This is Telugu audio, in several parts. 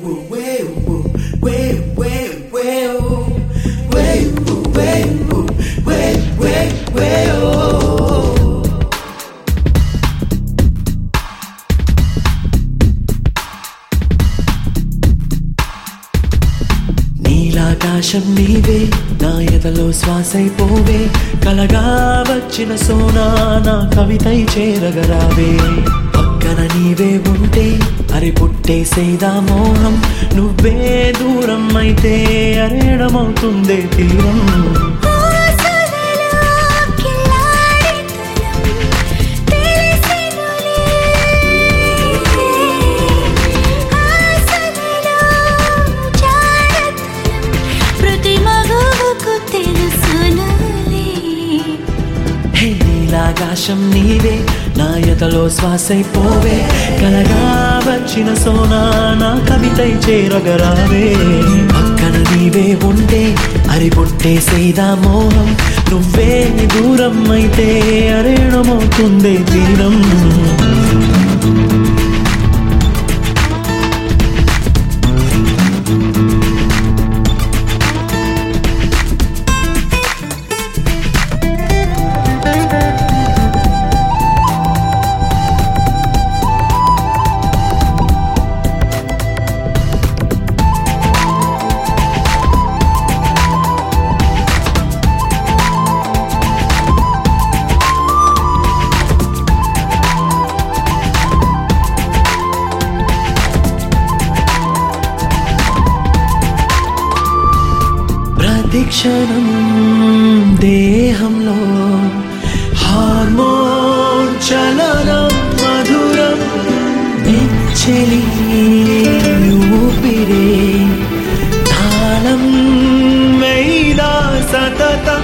నీలాకాశం నీవే నా ఎదలో శ్వాసైపోవే కలగా వచ్చిన సోనా నా కవితై చేరగరావే పక్కన నీవే ఉంటే అరి పుట్టేసేదా మోహం నువ్వే దూరం అయితే అరేడమవుతుందే తీరం ప్రతి మగవుకు తెలుసునులే హే నీలాకాశం నీవే నా ఎదలో శ్వాసైపోవే కలగా వచ్చిన సోనా నా కవితై చేరగరావే పక్కన నీవే ఉంటే అరి పుట్టేసేదా మోహం నువ్వే దూరం అయితే అరేణమవుతుందే తీరం ప్రతిక్షణం దేహంలో హార్మోన్ చలనం మధురం నెచ్చలి ఊపిరే తాళం వేలా సతతం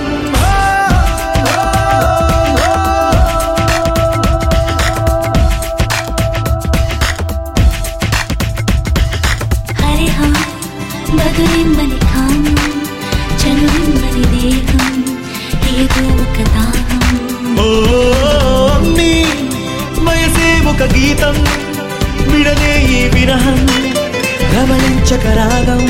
హరి హాయ్ బదులిమ్మని కామం చనువిమ్మని దేహం ఏదో ఒక దాహం ఓ నీ వయసే ఒక గీతం విడలే ఈ విరహం రమణించక రాగం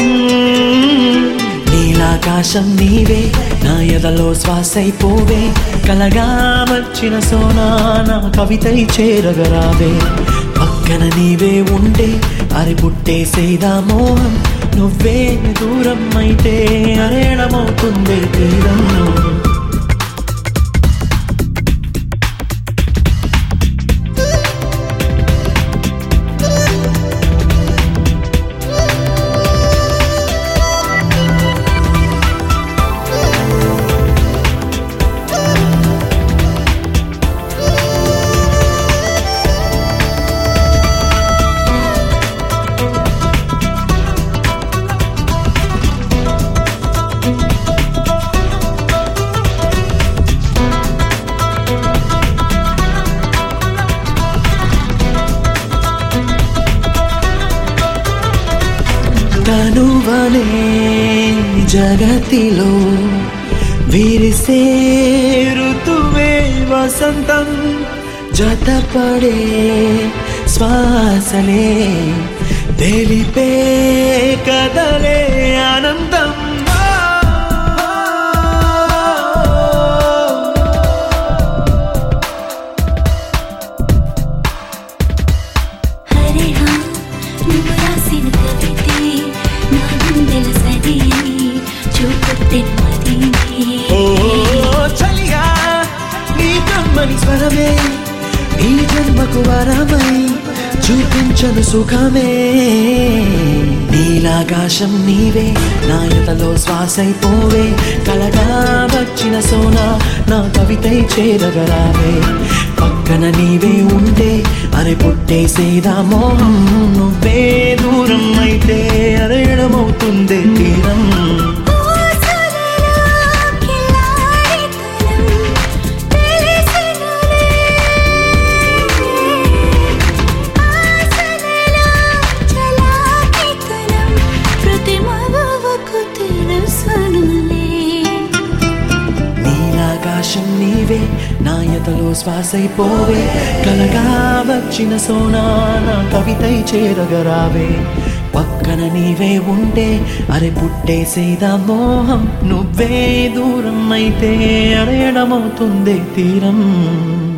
నీలాకాశం నీవే నా ఎదలో శ్వాసైపోవే కలగా వచ్చిన సోనా నా కవితై చేరగరావే పక్కన నీవే ఉండే అరి పుట్టేసేదా మోహం నువ్వే దూరం అయితే అరేణమవుతుంది తీరం తనువనే జగతిలో విరిసే ఋతువే వసంతం జతపడే శ్వాసలే తెలిపే కదలే ఆనందం హరి హా నువ్వు రాసిన కవితే నా గుండెల సరి చూపుతెన్ మది ఓ చలిగా నీ కమ్మని స్వరమే ఈ జన్మకు వరమై చూపించను సుఖమే నీలాకాశం నీవే నా ఎదలో శ్వాసైపోవే కలగా వచ్చిన సోనా నా కవితై చేరగరావే పక్కన నీవే ఉంటే అరే పుట్టేసేదా మోహం నువ్వే దూరం అయితే అరేడమవుతుంది తీరం ప్రతి మగవకు తెలుసునులే నీలాకాశం నీవే నా ఎదలో శ్వాసైపోవే కలగా వచ్చిన సోనా నా కవితై చేరగరావే పక్కన నీవే ఉంటే అరే పుట్టేసేదా మోహం నువ్వే దూరం అయితే అరేడమవుతుంది తీరం